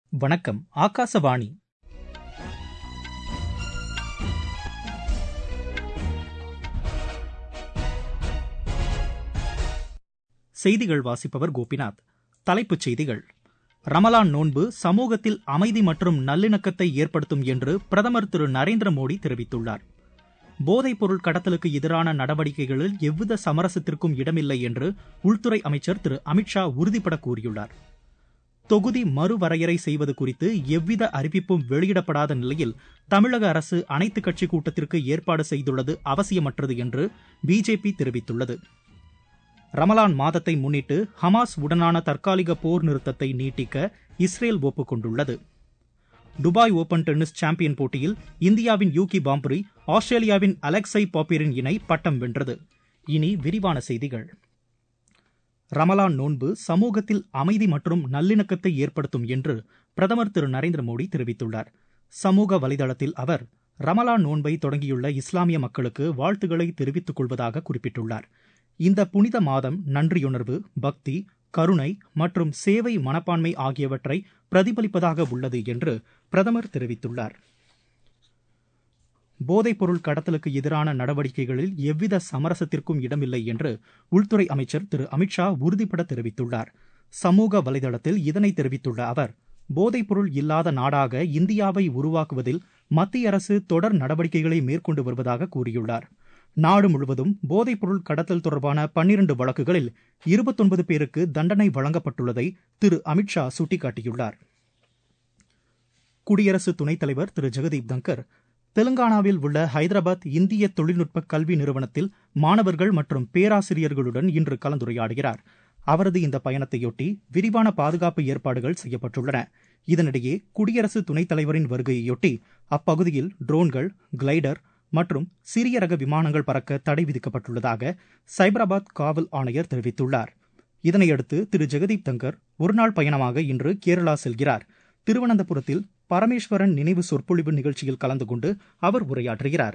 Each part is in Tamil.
வணக்கம் ஆகாசவாணி செய்திகள் வாசிப்பவர் கோபிநாத் தலைப்புச் செய்திகள் ரமலான் நோன்பு சமூகத்தில் அமைதி மற்றும் நல்லிணக்கத்தை ஏற்படுத்தும் என்று பிரதமர் திரு நரேந்திர மோடி தெரிவித்துள்ளார் போதைப் பொருள் கடத்தலுக்கு எதிரான நடவடிக்கைகளில் எவ்வித சமரசத்திற்கும் இடமில்லை என்று உள்துறை அமைச்சர் திரு அமித்ஷா உறுதிபட கூறியுள்ளார் தொகுதி மறுவரையறை செய்வது குறித்து எவ்வித அறிவிப்பும் வெளியிடப்படாத நிலையில் தமிழக அரசு அனைத்துக் கட்சி கூட்டத்திற்கு ஏற்பாடு செய்துள்ளது அவசியமற்றது என்று பிஜேபி தெரிவித்துள்ளது ரமலான் மாதத்தை முன்னிட்டு ஹமாஸ் உடனான தற்காலிக போர் நிறுத்தத்தை நீட்டிக்க இஸ்ரேல் ஒப்புக்கொண்டுள்ளது துபாய் ஓபன் டென்னிஸ் சாம்பியன் போட்டியில் இந்தியாவின் யூகி பாம்பரி ஆஸ்திரேலியாவின் அலெக்சை பாப்பிரின் இணை பட்டம் வென்றது இனி விரிவான செய்திகள் ரமலான் நோன்பு சமூகத்தில் அமைதி மற்றும் நல்லிணக்கத்தை ஏற்படுத்தும் என்று பிரதமர் திரு நரேந்திர மோடி தெரிவித்துள்ளார் சமூக வலைதளத்தில் அவர் ரமலான் நோன்பை தொடங்கியுள்ள இஸ்லாமிய மக்களுக்கு வாழ்த்துக்களை தெரிவித்துக் கொள்வதாக குறிப்பிட்டுள்ளார் இந்த புனித மாதம் நன்றியுணர்வு பக்தி கருணை மற்றும் சேவை மனப்பான்மை ஆகியவற்றை பிரதிபலிப்பதாக உள்ளது என்று பிரதமர் தெரிவித்துள்ளார் போதைப்பொருள் கடத்தலுக்கு எதிரான நடவடிக்கைகளில் எவ்வித சமரசத்திற்கும் இடமில்லை என்று உள்துறை அமைச்சர் திரு அமித்ஷா உறுதிபட தெரிவித்துள்ளார் சமூக வலைதளத்தில் இதனை தெரிவித்துள்ள அவர் போதைப்பொருள் இல்லாத நாடாக இந்தியாவை உருவாக்குவதில் மத்திய அரசு தொடர் நடவடிக்கைகளை மேற்கொண்டு வருவதாக கூறியுள்ளார் நாடு முழுவதும் போதைப்பொருள் கடத்தல் தொடர்பான பன்னிரண்டு வழக்குகளில் இருபத்தொன்பது பேருக்கு தண்டனை வழங்கப்பட்டுள்ளதை திரு அமித்ஷா சுட்டிக்காட்டியுள்ளார் குடியரசு துணைத் தலைவர் திரு ஜெகதீப் தங்கர் தெலுங்கானாவில் உள்ள ஹைதராபாத் இந்திய தொழில்நுட்ப கல்வி நிறுவனத்தில் மாணவர்கள் மற்றும் பேராசிரியர்களுடன் இன்று கலந்துரையாடுகிறார் அவரது இந்த பயணத்தையொட்டி விரிவான பாதுகாப்பு ஏற்பாடுகள் செய்யப்பட்டுள்ளன இதனிடையே குடியரசு துணைத் தலைவரின் வருகையொட்டி அப்பகுதியில் ட்ரோன்கள் கிளைடர் மற்றும் சிறிய ரக விமானங்கள் பறக்க தடை விதிக்கப்பட்டுள்ளதாக சைபராபாத் காவல் ஆணையர் தெரிவித்துள்ளார் இதனையடுத்து திரு ஜெகதீப் தங்கர் ஒருநாள் பயணமாக இன்று கேரளா செல்கிறார் திருவனந்தபுரத்தில் பரமேஸ்வரன் நினைவு சொற்பொழிவு நிகழ்ச்சியில் கலந்து கொண்டு அவர் உரையாற்றுகிறார்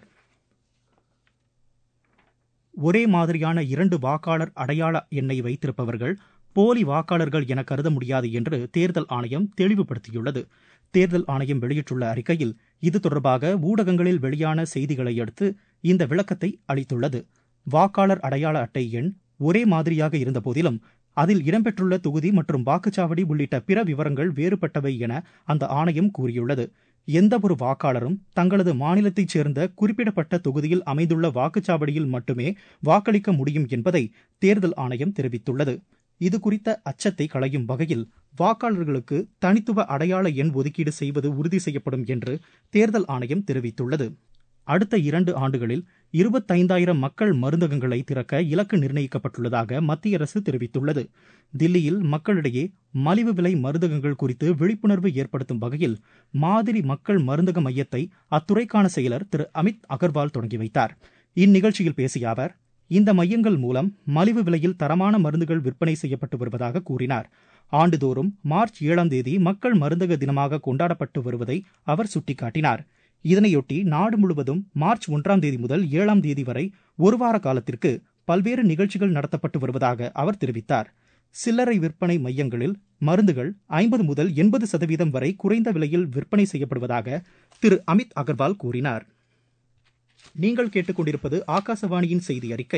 ஒரே மாதிரியான இரண்டு வாக்காளர் அடையாள எண்ணை வைத்திருப்பவர்கள் போலி வாக்காளர்கள் என கருத முடியாது என்று தேர்தல் ஆணையம் தெளிவுபடுத்தியுள்ளது தேர்தல் ஆணையம் வெளியிட்டுள்ள அறிக்கையில் இது தொடர்பாக ஊடகங்களில் வெளியான செய்திகளை அடுத்து இந்த விளக்கத்தை அளித்துள்ளது வாக்காளர் அடையாள அட்டை எண் ஒரே மாதிரியாக இருந்தபோதிலும் அதில் இடம்பெற்றுள்ள தொகுதி மற்றும் வாக்குச்சாவடி உள்ளிட்ட பிற விவரங்கள் வேறுபட்டவை என அந்த ஆணையம் கூறியுள்ளது எந்தவொரு வாக்காளரும் தங்களது மாநிலத்தைச் சேர்ந்த குறிப்பிடப்பட்ட தொகுதியில் அமைந்துள்ள வாக்குச்சாவடியில் மட்டுமே வாக்களிக்க முடியும் என்பதை தேர்தல் ஆணையம் தெரிவித்துள்ளது இது குறித்த அச்சத்தை களையும் வகையில் வாக்காளர்களுக்கு தனித்துவ அடையாள எண் ஒதுக்கீடு செய்வது உறுதி செய்யப்படும் என்று தேர்தல் ஆணையம் தெரிவித்துள்ளது அடுத்த இரண்டு ஆண்டுகளில் இருபத்தைந்தாயிரம் மக்கள் மருந்தகங்களை திறக்க இலக்கு நிர்ணயிக்கப்பட்டுள்ளதாக மத்திய அரசு தெரிவித்துள்ளது தில்லியில் மக்களிடையே மலிவு விலை மருந்தகங்கள் குறித்து விழிப்புணர்வு ஏற்படுத்தும் வகையில் மாதிரி மக்கள் மருந்தக மையத்தை அத்துறைக்கான செயலர் திரு அமித் அகர்வால் தொடங்கி வைத்தார் இந்நிகழ்ச்சியில் பேசிய அவர் இந்த மையங்கள் மூலம் மலிவு விலையில் தரமான மருந்துகள் விற்பனை செய்யப்பட்டு வருவதாக கூறினார் ஆண்டுதோறும் மார்ச் ஏழாம் தேதி மக்கள் மருந்தக தினமாக கொண்டாடப்பட்டு வருவதை அவர் சுட்டிக்காட்டினார் இதனையொட்டி நாடு முழுவதும் மார்ச் ஒன்றாம் தேதி முதல் ஏழாம் தேதி வரை ஒரு வார காலத்திற்கு பல்வேறு நிகழ்ச்சிகள் நடத்தப்பட்டு வருவதாக அவர் தெரிவித்தார் சில்லறை விற்பனை மையங்களில் மருந்துகள் ஐம்பது முதல் எண்பது சதவீதம் வரை குறைந்த விலையில் விற்பனை செய்யப்படுவதாக திரு அமித் அகர்வால் கூறினார் நீங்கள் கேட்டுக்கொண்டிருப்பது ஆகாசவாணியின் செய்தி அறிக்கை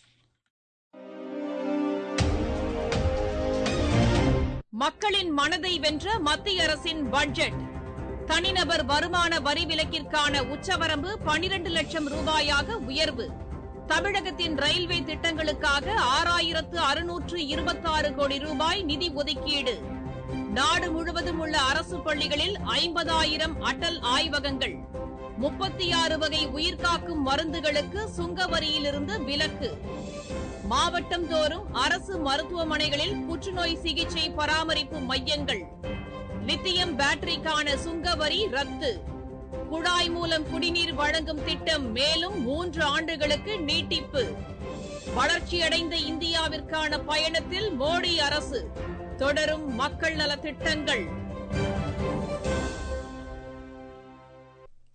மக்களின் மனதை வென்ற மத்திய அரசின் பட்ஜெட் தனிநபர் வருமான வரி விலக்கிற்கான உச்சவரம்பு பனிரண்டு லட்சம் ரூபாயாக உயர்வு தமிழகத்தின் ரயில்வே திட்டங்களுக்காக ஆறாயிரத்து அறுநூற்று இருபத்தாறு கோடி ரூபாய் நிதி ஒதுக்கீடு நாடு முழுவதும் உள்ள அரசு பள்ளிகளில் ஐம்பதாயிரம் அடல் ஆய்வகங்கள் முப்பத்தி ஆறு வகை உயிர்காக்கும் மருந்துகளுக்கு சுங்க வரியிலிருந்து விலக்கு மாவட்டம் தோறும் அரசு மருத்துவமனைகளில் புற்றுநோய் சிகிச்சை பராமரிப்பு மையங்கள் லித்தியம் பேட்டரிக்கான சுங்க வரி ரத்து குழாய் மூலம் குடிநீர் வழங்கும் திட்டம் மேலும் மூன்று ஆண்டுகளுக்கு நீட்டிப்பு வளர்ச்சியடைந்த இந்தியாவிற்கான பயணத்தில் மோடி அரசு தொடரும் மக்கள் நல திட்டங்கள்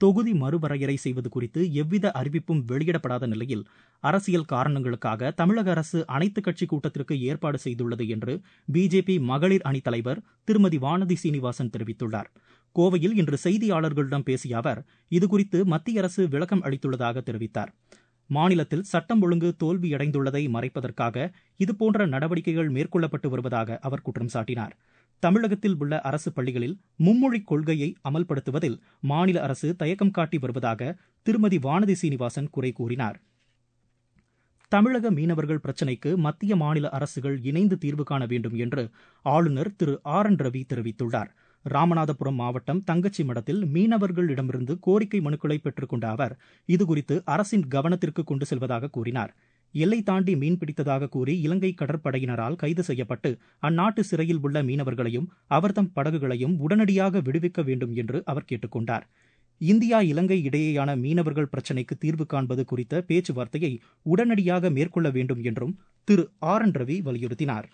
தொகுதி மறுவரையறை செய்வது குறித்து எவ்வித அறிவிப்பும் வெளியிடப்படாத நிலையில் அரசியல் காரணங்களுக்காக தமிழக அரசு அனைத்துக் கட்சி கூட்டத்திற்கு ஏற்பாடு செய்துள்ளது என்று பிஜேபி மகளிர் அணி தலைவர் திருமதி வானதி சீனிவாசன் தெரிவித்துள்ளார் கோவையில் இன்று செய்தியாளர்களிடம் பேசிய அவர் இதுகுறித்து மத்திய அரசு விளக்கம் அளித்துள்ளதாக தெரிவித்தார் மாநிலத்தில் சட்டம் ஒழுங்கு தோல்வியடைந்துள்ளதை மறைப்பதற்காக இதுபோன்ற நடவடிக்கைகள் மேற்கொள்ளப்பட்டு வருவதாக அவர் குற்றம் சாட்டினார் தமிழகத்தில் உள்ள அரசு பள்ளிகளில் மும்மொழிக் கொள்கையை அமல்படுத்துவதில் மாநில அரசு தயக்கம் காட்டி வருவதாக திருமதி வானதி சீனிவாசன் குறை கூறினார் தமிழக மீனவர்கள் பிரச்சினைக்கு மத்திய மாநில அரசுகள் இணைந்து தீர்வு காண வேண்டும் என்று ஆளுநர் திரு ஆர் என் ரவி தெரிவித்துள்ளார் ராமநாதபுரம் மாவட்டம் தங்கச்சி மடத்தில் மீனவர்களிடமிருந்து கோரிக்கை மனுக்களை பெற்றுக்கொண்ட அவர் இதுகுறித்து அரசின் கவனத்திற்கு கொண்டு செல்வதாக கூறினார் எல்லை தாண்டி மீன் பிடித்ததாக கூறி இலங்கை கடற்படையினரால் கைது செய்யப்பட்டு அந்நாட்டு சிறையில் உள்ள மீனவர்களையும் அவர்தம் படகுகளையும் உடனடியாக விடுவிக்க வேண்டும் என்று அவர் கேட்டுக்கொண்டார் இந்தியா இலங்கை இடையேயான மீனவர்கள் பிரச்சினைக்கு தீர்வு காண்பது குறித்த பேச்சுவார்த்தையை உடனடியாக மேற்கொள்ள வேண்டும் என்றும் திரு ஆர் என் ரவி வலியுறுத்தினார்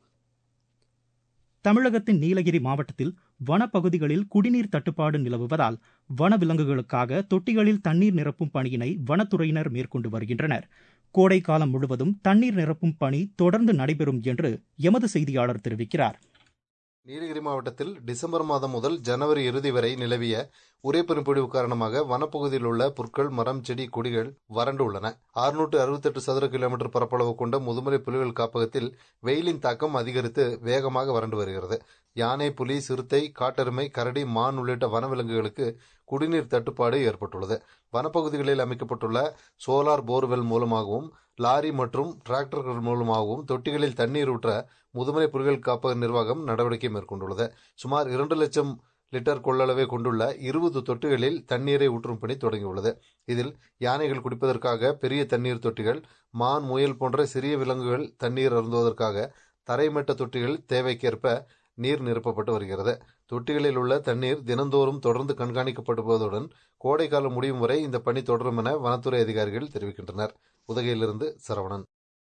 தமிழகத்தின் நீலகிரி மாவட்டத்தில் வனப்பகுதிகளில் குடிநீர் தட்டுப்பாடு நிலவுவதால் வனவிலங்குகளுக்காக தொட்டிகளில் தண்ணீர் நிரப்பும் பணியினை வனத்துறையினர் மேற்கொண்டு வருகின்றனர் கோடை காலம் முழுவதும் தண்ணீர் நிரப்பும் பணி தொடர்ந்து நடைபெறும் என்று எமது செய்தியாளர் தெரிவிக்கிறார் நீலகிரி மாவட்டத்தில் டிசம்பர் மாதம் முதல் ஜனவரி இறுதி வரை நிலவிய உரைப்பெரும் பொழிவு காரணமாக வனப்பகுதியில் உள்ள புற்கள் மரம் செடி கொடிகள் வறண்டு உள்ளன அறுநூற்று அறுபத்தெட்டு சதுர கிலோமீட்டர் பரப்பளவு கொண்ட முதுமலை புலிகள் காப்பகத்தில் வெயிலின் தாக்கம் அதிகரித்து வேகமாக வறண்டு வருகிறது யானை புலி சிறுத்தை காட்டெருமை கரடி மான் உள்ளிட்ட வனவிலங்குகளுக்கு குடிநீர் தட்டுப்பாடு ஏற்பட்டுள்ளது வனப்பகுதிகளில் அமைக்கப்பட்டுள்ள சோலார் போர்வெல் மூலமாகவும் லாரி மற்றும் டிராக்டர்கள் மூலமாகவும் தொட்டிகளில் தண்ணீர் ஊற்ற முதுமலை புலிகள் காப்பக நிர்வாகம் நடவடிக்கை மேற்கொண்டுள்ளது சுமார் இரண்டு லட்சம் லிட்டர் கொள்ளளவை கொண்டுள்ள இருபது தொட்டிகளில் தண்ணீரை ஊற்றும் பணி தொடங்கியுள்ளது இதில் யானைகள் குடிப்பதற்காக பெரிய தண்ணீர் தொட்டிகள் மான் முயல் போன்ற சிறிய விலங்குகள் தண்ணீர் அருந்துவதற்காக தரைமட்ட தொட்டிகள் தேவைக்கேற்ப நீர் நிரப்பப்பட்டு வருகிறது தொட்டிகளில் உள்ள தண்ணீர் தினந்தோறும் தொடர்ந்து கண்காணிக்கப்படுவதுடன் கோடை காலம் முடியும் வரை இந்த பணி தொடரும் என வனத்துறை அதிகாரிகள் தெரிவிக்கின்றனர் உதகையிலிருந்து சரவணன்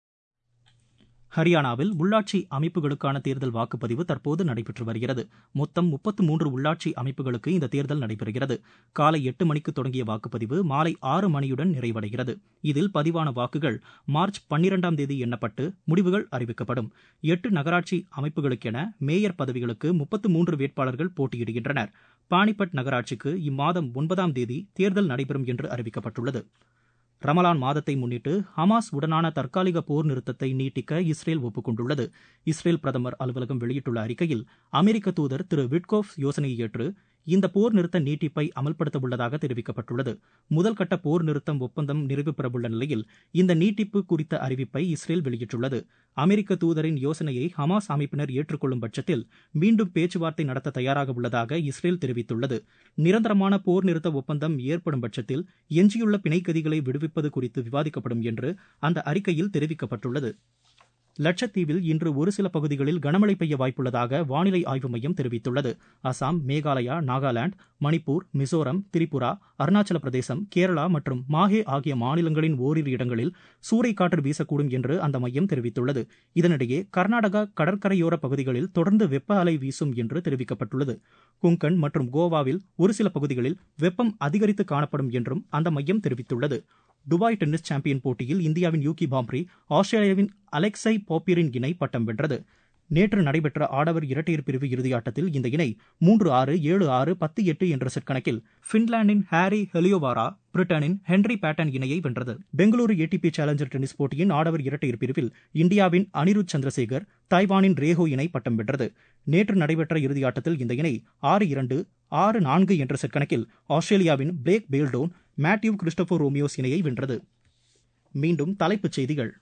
ஹரியானாவில் உள்ளாட்சி அமைப்புகளுக்கான தேர்தல் வாக்குப்பதிவு தற்போது நடைபெற்று வருகிறது மொத்தம் முப்பத்து மூன்று உள்ளாட்சி அமைப்புகளுக்கு இந்த தேர்தல் நடைபெறுகிறது காலை எட்டு மணிக்கு தொடங்கிய வாக்குப்பதிவு மாலை ஆறு மணியுடன் நிறைவடைகிறது இதில் பதிவான வாக்குகள் மார்ச் பன்னிரெண்டாம் தேதி எண்ணப்பட்டு முடிவுகள் அறிவிக்கப்படும் எட்டு நகராட்சி அமைப்புகளுக்கென மேயர் பதவிகளுக்கு முப்பத்து மூன்று வேட்பாளர்கள் போட்டியிடுகின்றனர் பானிபட் நகராட்சிக்கு இம்மாதம் ஒன்பதாம் தேதி தேர்தல் நடைபெறும் என்று அறிவிக்கப்பட்டுள்ளது ரமலான் மாதத்தை முன்னிட்டு ஹமாஸ் உடனான தற்காலிக போர் நிறுத்தத்தை நீட்டிக்க இஸ்ரேல் ஒப்புக்கொண்டுள்ளது இஸ்ரேல் பிரதமர் அலுவலகம் வெளியிட்டுள்ள அறிக்கையில் அமெரிக்க தூதர் திரு விட்கோஃப் யோசனையை ஏற்று இந்த போர் நிறுத்த நீட்டிப்பை அமல்படுத்த உள்ளதாக தெரிவிக்கப்பட்டுள்ளது முதல் கட்ட போர் நிறுத்தம் ஒப்பந்தம் நிறைவு பெறவுள்ள நிலையில் இந்த நீட்டிப்பு குறித்த அறிவிப்பை இஸ்ரேல் வெளியிட்டுள்ளது அமெரிக்க தூதரின் யோசனையை ஹமாஸ் அமைப்பினர் ஏற்றுக்கொள்ளும் பட்சத்தில் மீண்டும் பேச்சுவார்த்தை நடத்த தயாராக உள்ளதாக இஸ்ரேல் தெரிவித்துள்ளது நிரந்தரமான போர் நிறுத்த ஒப்பந்தம் ஏற்படும் பட்சத்தில் எஞ்சியுள்ள பிணைக்கதிகளை விடுவிப்பது குறித்து விவாதிக்கப்படும் என்று அந்த அறிக்கையில் தெரிவிக்கப்பட்டுள்ளது லட்சத்தீவில் இன்று ஒரு சில பகுதிகளில் கனமழை பெய்ய வாய்ப்புள்ளதாக வானிலை ஆய்வு மையம் தெரிவித்துள்ளது அசாம் மேகாலயா நாகாலாந்து மணிப்பூர் மிசோரம் திரிபுரா அருணாச்சல பிரதேசம் கேரளா மற்றும் மாஹே ஆகிய மாநிலங்களின் ஓரிரு இடங்களில் சூறைக்காற்று வீசக்கூடும் என்று அந்த மையம் தெரிவித்துள்ளது இதனிடையே கர்நாடகா கடற்கரையோர பகுதிகளில் தொடர்ந்து வெப்ப அலை வீசும் என்று தெரிவிக்கப்பட்டுள்ளது குங்கன் மற்றும் கோவாவில் ஒரு சில பகுதிகளில் வெப்பம் அதிகரித்து காணப்படும் என்றும் அந்த மையம் தெரிவித்துள்ளது துபாய் டென்னிஸ் சாம்பியன் போட்டியில் இந்தியாவின் யூகி பாம்ப்ரி ஆஸ்திரேலியாவின் அலெக்சை போப்பியரின் இணை பட்டம் வென்றது நேற்று நடைபெற்ற ஆடவர் இரட்டையர் பிரிவு இறுதியாட்டத்தில் இந்த இணை மூன்று ஆறு ஏழு ஆறு பத்து எட்டு என்ற செட் கணக்கில் பின்லாந்தின் ஹாரி ஹெலியோவாரா பிரிட்டனின் ஹென்ரி பேட்டன் இணையை வென்றது பெங்களூரு ஏடிபி சேலஞ்சர் டென்னிஸ் போட்டியின் ஆடவர் இரட்டையர் பிரிவில் இந்தியாவின் அனிருத் சந்திரசேகர் தாய்வானின் ரேஹோ இணை பட்டம் வென்றது நேற்று நடைபெற்ற இறுதியாட்டத்தில் இந்த இணை ஆறு இரண்டு ஆறு நான்கு என்ற செட் கணக்கில் ஆஸ்திரேலியாவின் Blake Bayldon Matthew Christopher Romios இணையை வென்றது மீண்டும் தலைப்புச் செய்திகள்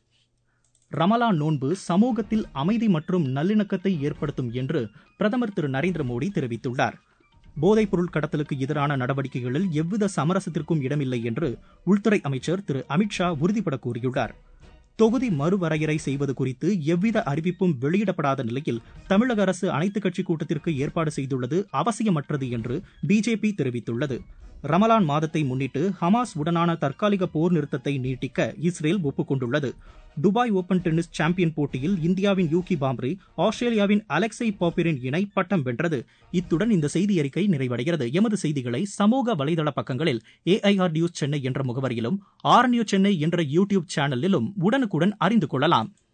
ரமலான் நோன்பு சமூகத்தில் அமைதி மற்றும் நல்லிணக்கத்தை ஏற்படுத்தும் என்று பிரதமர் திரு நரேந்திர மோடி தெரிவித்துள்ளார் போதைப்பொருள் கடத்தலுக்கு எதிரான நடவடிக்கைகளில் எவ்வித சமரசத்திற்கும் இடமில்லை என்று உள்துறை அமைச்சர் திரு அமித்ஷா உறுதிபட கூறியுள்ளார் தொகுதி மறுவரையறை செய்வது குறித்து எவ்வித அறிவிப்பும் வெளியிடப்படாத நிலையில் தமிழக அரசு அனைத்துக் கட்சி கூட்டத்திற்கு ஏற்பாடு செய்துள்ளது அவசியமற்றது என்று பிஜேபி தெரிவித்துள்ளது ரமலான் மாதத்தை முன்னிட்டு ஹமாஸ் உடனான தற்காலிக போர் நிறுத்தத்தை நீட்டிக்க இஸ்ரேல் ஒப்புக்கொண்டுள்ளது துபாய் ஓபன் டென்னிஸ் சாம்பியன் போட்டியில் இந்தியாவின் யூகி பாம்ரி ஆஸ்திரேலியாவின் அலெக்சை பாப்பிரின் இணை பட்டம் வென்றது இத்துடன் இந்த செய்தி அறிக்கை நிறைவடைகிறது எமது செய்திகளை சமூக வலைதள பக்கங்களில் ஏஐஆர் நியூஸ் சென்னை என்ற முகவரியிலும் ஆர் நியூஸ் சென்னை என்ற யூடியூப் சேனலிலும் உடனுக்குடன் அறிந்து கொள்ளலாம்